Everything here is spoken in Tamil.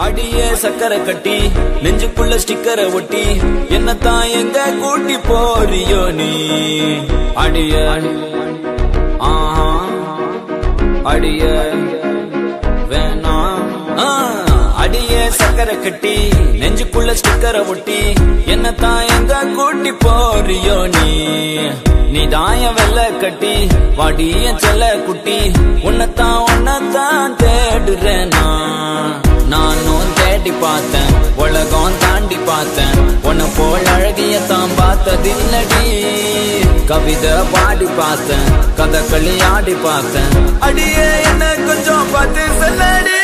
அடியே சக்கரை கட்டி நெஞ்சுக்குள்ள ஸ்டிக்கரை ஒட்டி என்னத்தான் எங்க கூட்டி போறியோ நீ அடிய ஆஹா அடிய வேணாம் ஆ, அடியே சக்கரை கட்டி நெஞ்சுக்குள்ள ஸ்டிக்கரை ஒட்டி என்னத்தான் எங்க கூட்டி போறியோ நீ நீ தாய வெள்ள கட்டி வாடிய செல்ல குட்டி உன்னைத்தான் உன்னைத்தான் தேடுறேன் நான் நானும் தேடி பார்த்தேன் உலகம் தாண்டி பார்த்தேன் உன்னை போல் அழகிய தான் பார்த்ததில்லடி கவிதை பாடி பார்த்தேன் கதகளி ஆடி பார்த்தேன் அடியே என்ன கொஞ்சம் பார்த்து சொல்லடி